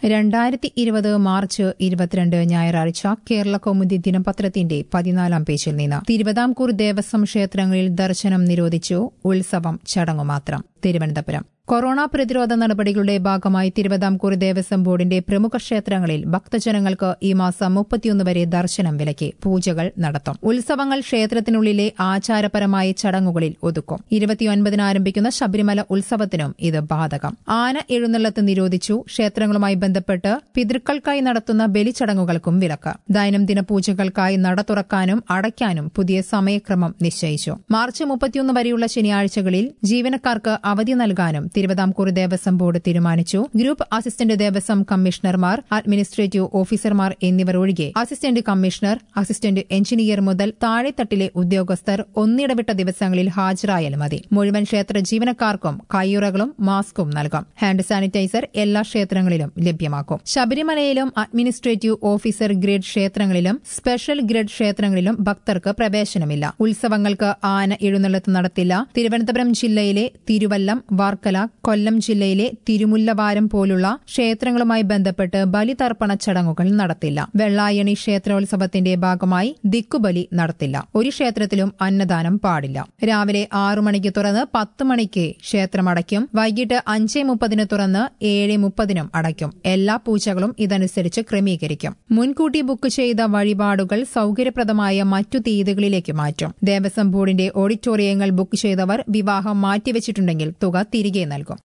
രണ്ടായിരത്തി ഇരുപത് മാർച്ച് ഇരുപത്തിരണ്ട് ഞായറാഴ്ച കേരള കൗമുദി ദിനപത്രത്തിന്റെ പതിനാലാം പേജിൽ നിന്ന് തിരുവിതാംകൂർ ദേവസ്വം ക്ഷേത്രങ്ങളിൽ ദർശനം നിരോധിച്ചു ഉത്സവം ചടങ്ങു മാത്രം തിരുവനന്തപുരം കൊറോണ പ്രതിരോധ നടപടികളുടെ ഭാഗമായി തിരുവിതാംകൂർ ദേവസ്വം ബോർഡിന്റെ പ്രമുഖ ക്ഷേത്രങ്ങളിൽ ഭക്തജനങ്ങൾക്ക് ഈ മാസം മുപ്പത്തിയൊന്ന് വരെ ദർശനം വിലക്കി പൂജകൾ നടത്തും ഉത്സവങ്ങൾ ക്ഷേത്രത്തിനുള്ളിലെ ആചാരപരമായ ചടങ്ങുകളിൽ ഒതുക്കും ഇരുപത്തിയൊൻപതിന് ആരംഭിക്കുന്ന ശബരിമല ഉത്സവത്തിനും ഇത് ബാധകം ആന എഴുന്നള്ളത്ത് നിരോധിച്ചു ക്ഷേത്രങ്ങളുമായി ബന്ധപ്പെട്ട് പിതൃക്കൾക്കായി നടത്തുന്ന ബലിച്ചടങ്ങുകൾക്കും വിലക്ക് ദൈനംദിന പൂജകൾക്കായി നട തുറക്കാനും അടയ്ക്കാനും പുതിയ സമയക്രമം നിശ്ചയിച്ചു മാർച്ച് മുപ്പത്തിയൊന്ന് വരെയുള്ള ശനിയാഴ്ചകളിൽ ജീവനക്കാർക്ക് അവധി നൽകാനും തിരുവിതാംകൂർ ദേവസ്വം ബോർഡ് തീരുമാനിച്ചു ഗ്രൂപ്പ് അസിസ്റ്റന്റ് ദേവസ്വം കമ്മീഷണർമാർ അഡ്മിനിസ്ട്രേറ്റീവ് ഓഫീസർമാർ എന്നിവർ ഒഴികെ അസിസ്റ്റന്റ് കമ്മീഷണർ അസിസ്റ്റന്റ് എഞ്ചിനീയർ മുതൽ താഴെത്തട്ടിലെ ഉദ്യോഗസ്ഥർ ഒന്നിടവിട്ട ദിവസങ്ങളിൽ ഹാജരായാൽ മതി മുഴുവൻ ക്ഷേത്ര ജീവനക്കാർക്കും കയ്യുറകളും മാസ്കും നൽകാം ഹാൻഡ് സാനിറ്റൈസർ എല്ലാ ക്ഷേത്രങ്ങളിലും ലഭ്യമാക്കും ശബരിമലയിലും അഡ്മിനിസ്ട്രേറ്റീവ് ഓഫീസർ ഗ്രേഡ് ക്ഷേത്രങ്ങളിലും സ്പെഷ്യൽ ഗ്രേഡ് ക്ഷേത്രങ്ങളിലും ഭക്തർക്ക് പ്രവേശനമില്ല ഉത്സവങ്ങൾക്ക് ആന എഴുന്നള്ളത്ത് നടത്തില്ല തിരുവനന്തപുരം ജില്ലയിലെ തിരുവല്ലം വാർക്കല കൊല്ലം ജില്ലയിലെ തിരുമുല്ലവാരം പോലുള്ള ക്ഷേത്രങ്ങളുമായി ബന്ധപ്പെട്ട് ബലിതർപ്പണ ചടങ്ങുകൾ നടത്തില്ല വെള്ളായണി ക്ഷേത്രോത്സവത്തിന്റെ ഭാഗമായി ദിക്കുബലി നടത്തില്ല ഒരു ക്ഷേത്രത്തിലും അന്നദാനം പാടില്ല രാവിലെ ആറു മണിക്ക് തുറന്ന് പത്ത് മണിക്ക് ക്ഷേത്രം അടയ്ക്കും വൈകിട്ട് അഞ്ച് മുപ്പതിന് തുറന്ന് ഏഴ് മുപ്പതിനും അടയ്ക്കും എല്ലാ പൂജകളും ഇതനുസരിച്ച് ക്രമീകരിക്കും മുൻകൂട്ടി ബുക്ക് ചെയ്ത വഴിപാടുകൾ സൌകര്യപ്രദമായ മറ്റു തീയതികളിലേക്ക് മാറ്റും ദേവസ്വം ബോർഡിന്റെ ഓഡിറ്റോറിയങ്ങൾ ബുക്ക് ചെയ്തവർ വിവാഹം മാറ്റിവെച്ചിട്ടുണ്ടെങ്കിൽ തുക തിരികെ നൽകും